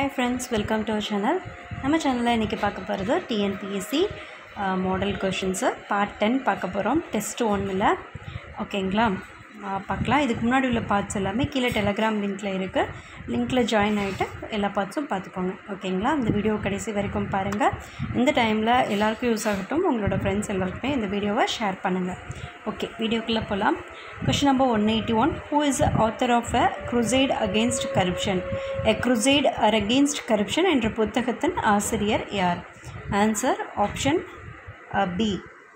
Hi friends welcome to our channel நம்ம சேனலில் இன்றைக்கி பார்க்க போகிறது TNPSC model questions part ten பார்க்க போகிறோம் டெஸ்ட் ஒன்றில் ஓகேங்களா ஆஹ் பார்க்கலாம் இதுக்கு முன்னாடி உள்ள பார்ட்ஸ் எல்லாமே கீழே டெலகிராம் லிங்க்கில் இருக்குது லிங்க்கில் ஜாயின் ஆகிட்டு எல்லா பார்ட்ஸும் பார்த்துக்கோங்க ஓகேங்களா இந்த வீடியோ கடைசி வரைக்கும் பாருங்கள் இந்த டைமில் எல்லாருக்கும் யூஸ் ஆகட்டும் உங்களோட ஃப்ரெண்ட்ஸ் எல்லாருக்குமே இந்த வீடியோவை ஷேர் பண்ணுங்கள் ஓகே வீடியோக்குள்ளே போகலாம் question number one eighty one who is author of a crusade against corruption a crusade or against corruption என்ற புத்தகத்தின் ஆசிரியர் யார் answer option B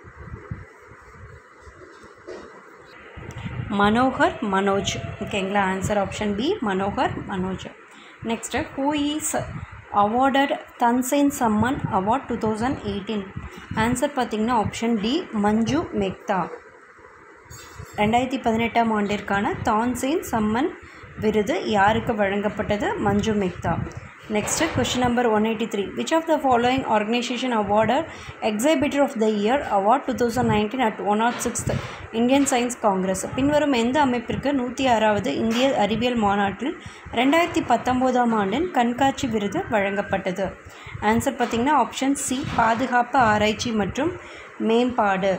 Manohar Manoj ஓகேங்களா answer option B Manohar Manoj next who is awarded Tansen Samman award two thousand eighteen answer பார்த்தீங்கன்னா option D Manju Mehta ரெண்டாயிரத்தி பதினெட்டாம் ஆண்டிற்கான தான்சேன் சம்மன் விருது யாருக்கு வழங்கப்பட்டது Manju Mehta next question number one eighty three which of the following organisation awarded exhibitor of the year award two thousand nineteen at one nought sixth Indian Science Congress பின்வரும் எந்த அமைப்பிற்கு நூற்றி ஆறாவது இந்திய அறிவியல் மாநாட்டில் ரெண்டாயிரத்தி பத்தொம்போதாம் ஆண்டின் கண்காட்சி விருது வழங்கப்பட்டது ஆன்சர் பார்த்திங்கன்னா ஆப்ஷன் சி பாதுகாப்பு ஆராய்ச்சி மற்றும் மேம்பாடு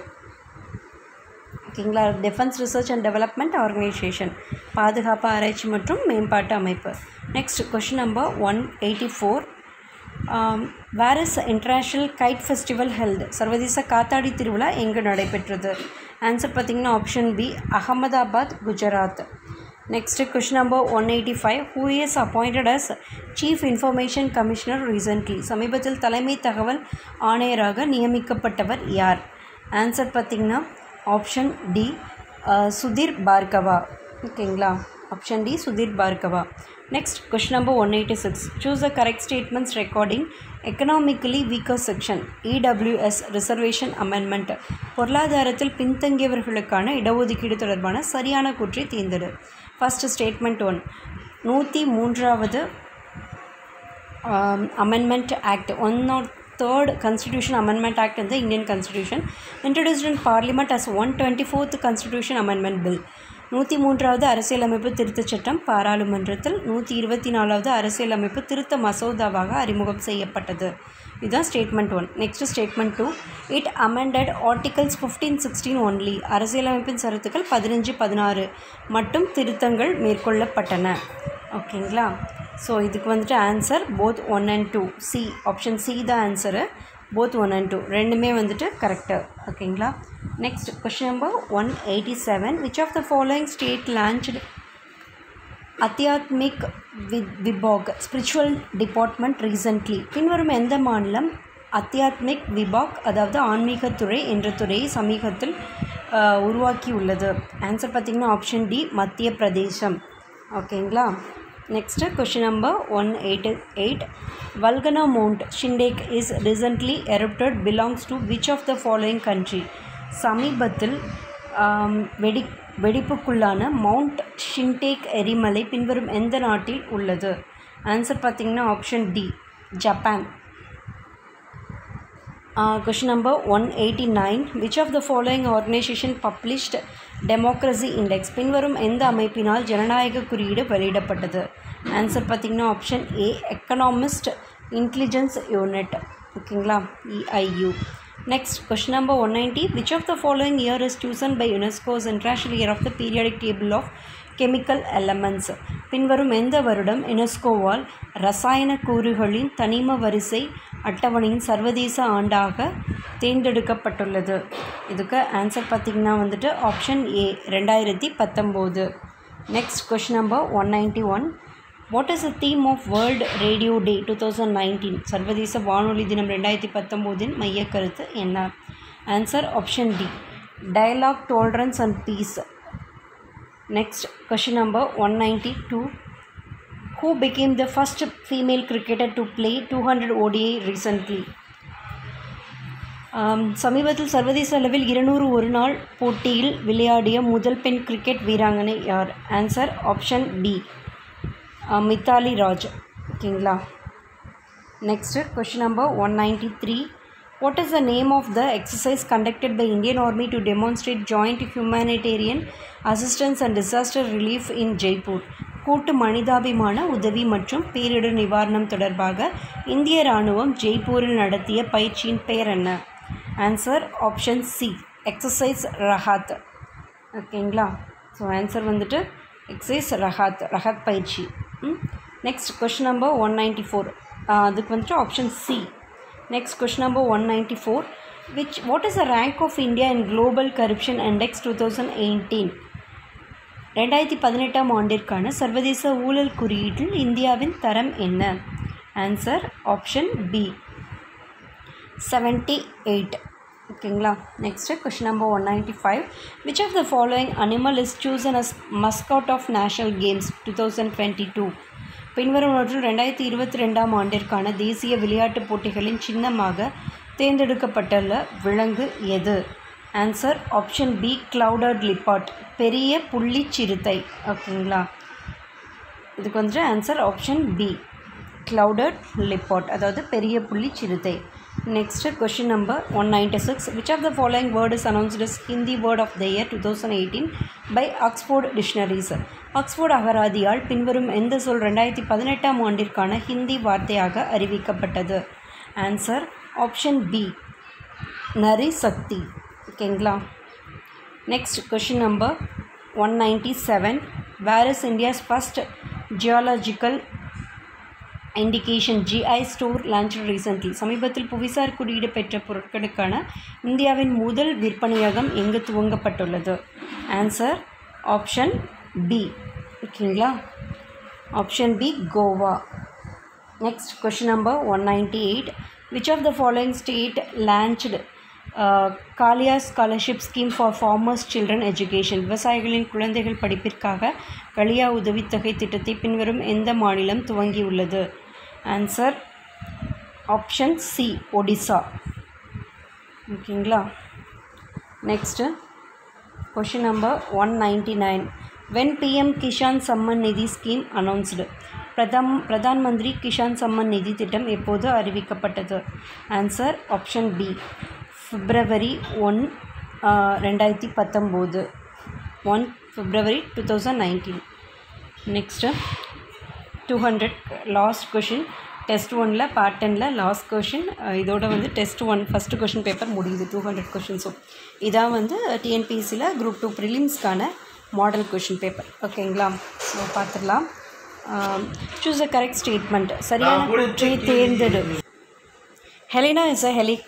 ஓகேங்களா defence research and development organisation பாதுகாப்பு ஆராய்ச்சி மற்றும் மேம்பாட்டு அமைப்பு next question number one eighty four where is international kite festival held சர்வதேச காத்தாடி திருவிழா எங்கு நடைபெற்றது ஆன்சர் பார்த்தீங்கன்னா option B Ahmedabad Gujarat next question number one eighty five who is appointed as chief information commissioner recently சமீபத்தில் தலைமை தகவல் ஆணையராக நியமிக்கப்பட்டவர் யார் ஆன்சர் பார்த்தீங்கன்னா ஆப்ஷன் டி சுதீர் பார்கவா ஓகேங்களா option D Sudhir Bhargava next question number one eighty six choose the correct statements regarding economically weaker section EWS reservation amendment பொருளாதாரத்தில் பின்தங்கியவர்களுக்கான இடஒதுக்கீடு தொடர்பான சரியான கூற்றை தேர்ந்தெடு ஃபர்ஸ்ட் ஸ்டேட்மெண்ட் ஒன் நூற்றி மூன்றாவது amendment act one nought third constitution amendment act in the indian constitution introduced in parliament as 124th constitution amendment bill நூற்றி மூன்றாவது அரசியலமைப்பு திருத்தச் சட்டம் பாராளுமன்றத்தில் நூற்றி இருபத்தி நாலாவது அரசியலமைப்பு திருத்த மசோதாவாக அறிமுகம் செய்யப்பட்டது இதுதான் statement one next statement two it amended articles fifteen sixteen only அரசியலமைப்பின் சரத்துக்கள் பதினஞ்சு பதினாறு மட்டும் திருத்தங்கள் மேற்கொள்ளப்பட்டன ஓகேங்களா ஸோ இதுக்கு வந்துட்டு answer both one and two C option C தான் answer both one and two ரெண்டுமே வந்துட்டு கரெக்டு ஓகேங்களா next question number one eighty seven which of the following state launched Adhyatmik வித் விபாக் ஸ்பிரிச்சுவல் டிபார்ட்மெண்ட் ரீசன்ட்லி பின்வரும் எந்த மாநிலம் அத்தியாத்மிக் விபாக் அதாவது ஆன்மீகத்துறை என்ற துறையை சமீபத்தில் உருவாக்கியுள்ளது ஆன்சர் பார்த்திங்கன்னா ஆப்ஷன் டி மத்திய பிரதேசம் ஓகேங்களா next question number one eight eight volcano mount ஷிண்டேக் is recently erupted belongs to which of the following country சமீபத்தில் வெடி வெடிப்புக்குள்ளான மவுண்ட் ஷின்டேக் எரிமலை பின்வரும் எந்த நாட்டில் உள்ளது ஆன்சர் பார்த்திங்கன்னா option D Japan question number one eighty nine which of the following organisation published democracy index பின்வரும் எந்த அமைப்பினால் ஜனநாயக குறியீடு வெளியிடப்பட்டது ஆன்சர் பார்த்திங்கன்னா option A economist intelligence unit ஓகேங்களா EIU next question number one ninety which of the following year is chosen by UNESCO's international year of the periodic table of chemical elements பின்வரும் எந்த வருடம் யுனெஸ்கோவால் ரசாயன கூறுகளின் தனிம வரிசை அட்டவணையின் சர்வதேச ஆண்டாக தேர்ந்தெடுக்கப்பட்டுள்ளது இதுக்கு ஆன்சர் பார்த்திங்கன்னா வந்துட்டு ஆப்ஷன் ஏ ரெண்டாயிரத்தி பத்தொம்போது next question number one ninety one what is the theme of world radio day two thousand nineteen சர்வதேச வானொலி தினம் ரெண்டாயிரத்தி பத்தொம்போதின் மைய கருத்து என்ன answer option D dialogue tolerance and peace next question number one ninety two who became the first female cricketer to play 200 ODI recently சமீபத்தில் சர்வதேச அளவில் இருநூறு ஒரு நாள் போட்டியில் விளையாடிய முதல் பெண் கிரிக்கெட் வீராங்கனை யார் answer option B Mithali Raj ஓகேங்களா next question number one ninety three what is the name of the exercise conducted by Indian army to demonstrate joint humanitarian assistance and disaster relief in Jaipur கூட்டு மனிதாபிமான உதவி மற்றும் பேரிடர் நிவாரணம் தொடர்பாக இந்திய இராணுவம் ஜெய்ப்பூரில் நடத்திய பயிற்சியின் பெயர் என்ன answer option C exercise Rahat ஓகேங்களா ஸோ ஆன்சர் வந்துட்டு எக்ஸசைஸ் ரஹாத் ரஹாத் பயிற்சி next question number one ninety four அதுக்கு வந்துட்டு option C next question number one ninety four which what is the rank of India in global corruption index two thousand eighteen ரெண்டாயிரத்தி பதினெட்டாம் ஆண்டிற்கான சர்வதேச ஊழல் குறியீட்டில் இந்தியாவின் தரம் என்ன answer option B seventy eight ஓகேங்களா next question number one ninety five which of the following animal is chosen as mascot of national games two thousand twenty two பின்வருவனவற்றில் ரெண்டாயிரத்தி இருபத்தி ரெண்டாம் ஆண்டிற்கான தேசிய விளையாட்டுப் போட்டிகளின் சின்னமாக தேர்ந்தெடுக்கப்பட்டுள்ள விலங்கு எது answer option B clouded leopard பெரிய புள்ளி சிறுத்தை ஓகேங்களா இதுக்கு வந்துட்டு answer option B clouded leopard அதாவது பெரிய புள்ளி சிறுத்தை next question number one ninety six which of the following word is announced is Hindi word of the year two thousand eighteen by Oxford dictionaries Oxford அகராதியால் பின்வரும் எந்த சொல் ரெண்டாயிரத்தி பதினெட்டாம் ஆண்டிற்கான ஹிந்தி வார்த்தையாக அறிவிக்கப்பட்டது answer option B Nari Shakti ஓகேங்களா next question number one ninety seven where is India's first geological indication GI store launch recently சமீபத்தில் புவிசார் குறியீடு பெற்ற பொருட்களுக்கான இந்தியாவின் முதல் விற்பனையகம் எங்கு துவங்கப்பட்டுள்ளது ஆன்சர் ஆப்ஷன் பி ஓகேங்களா option B Goa next question number one ninety eight which of the following state launched Kalia scholarship scheme for farmers children education விவசாயிகளின் குழந்தைகள் படிப்பிற்காக கலியா உதவித்தொகை திட்டத்தை பின்வரும் எந்த மாநிலம் துவங்கியுள்ளது ஆன்சர் ஆப்ஷன் சி ஒடிசா ஓகேங்களா next question number one ninety nine when PM Kisan Samman Nidhi scheme announced பிரதம் பிரதான் மந்திரி கிஷான் சம்மன் நிதி திட்டம் எப்போது அறிவிக்கப்பட்டது answer option B February one ரெண்டாயிரத்தி பத்தொம்போது one February two thousand nineteen next two hundred last question test ஒனில் பார்ட் டெனில் லாஸ்ட் கொஷின் இதோட வந்து test one first question paper முடியுது டூ ஹண்ட்ரட் கொஷின்ஸும் இதான் வந்து டிஎன்பிஎஸ்சியில் குரூப் டூ ப்ரிலிம்ஸ்க்கான மாடல் கொஷின் பேப்பர் ஓகேங்களா ஸோ பார்த்துடலாம் சூஸ் அ கரெக்ட் ஸ்டேட்மெண்ட் சரியான கூற்றை தேர்ந்தெடு Helina is a heli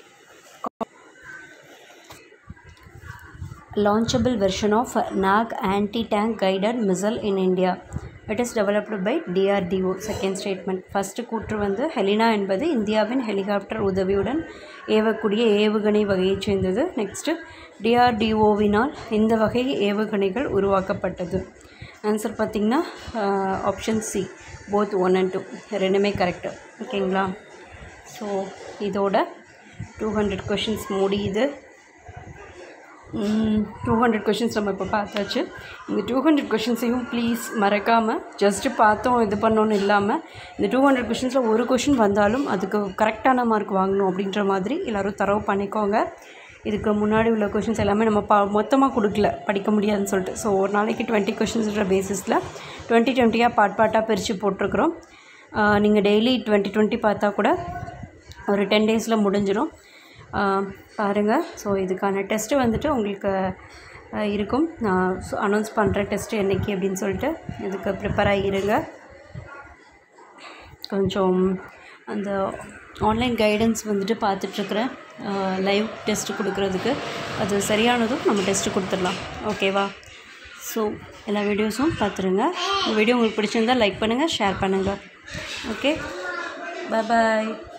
launchable version of NAG anti-tank guided missile in India. It is developed by DRDO. Second statement. First கூற்று வந்து ஹெலினா என்பது இந்தியாவின் ஹெலிகாப்டர் உதவியுடன் ஏவக்கூடிய ஏவுகணை வகையைச் சேர்ந்தது நெக்ஸ்ட்டு டிஆர்டிஓவினால் இந்த வகை ஏவுகணைகள் உருவாக்கப்பட்டது ஆன்சர் பார்த்திங்கன்னா option C both one and two ரெண்டுமே கரெக்டு ஓகேங்களா ஸோ இதோட டூ ஹண்ட்ரட் கொஷின்ஸ் முடியுது டூ ஹண்ட்ரட் கொஷின்ஸ் நம்ம இப்போ பார்த்தாச்சு இந்த டூ ஹண்ட்ரட் கொஷின்ஸையும் ப்ளீஸ் மறக்காமல் ஜஸ்ட்டு பார்த்தோம் இது பண்ணோன்னு இல்லாமல் இந்த டூ ஹண்ட்ரட் கொஷின்ஸில் ஒரு கொஷின் வந்தாலும் அதுக்கு கரெக்டான மார்க் வாங்கணும் அப்படின்ற மாதிரி எல்லோரும் தரவு பண்ணிக்கோங்க இதுக்கு முன்னாடி உள்ள கொஷின்ஸ் எல்லாமே நம்ம பா மொத்தமாக கொடுக்கல படிக்க முடியாதுன்னு சொல்லிட்டு ஸோ ஒரு நாளைக்கு டுவெண்ட்டி கொஷின்ஸ்ன்ற பேசிஸில் டுவெண்ட்டி டுவெண்ட்டியாக பார்ட் பார்ட்டாக பிரித்து போட்டிருக்கிறோம் நீங்கள் டெய்லி டுவெண்ட்டி டுவெண்ட்டி பார்த்தா கூட ஒரு டென் டேஸில் முடிஞ்சிடும் பாருங்கள் ஸோ இதுக்கான டெஸ்ட்டு வந்துட்டு உங்களுக்கு இருக்கும் நான் அனௌன்ஸ் பண்ணுறேன் டெஸ்ட்டு என்றைக்கு அப்படின்னு சொல்லிட்டு இதுக்கு ப்ரிப்பேர் ஆகிருங்க கொஞ்சம் அந்த ஆன்லைன் கைடன்ஸ் வந்துட்டு பார்த்துட்ருக்குறேன் லைவ் டெஸ்ட்டு கொடுக்குறதுக்கு அது சரியானதும் நம்ம டெஸ்ட்டு கொடுத்துடலாம் ஓகேவா ஸோ எல்லா வீடியோஸும் பார்த்துருங்க இந்த வீடியோ உங்களுக்கு பிடிச்சிருந்தால் லைக் பண்ணுங்கள் ஷேர் பண்ணுங்கள் ஓகே பாய்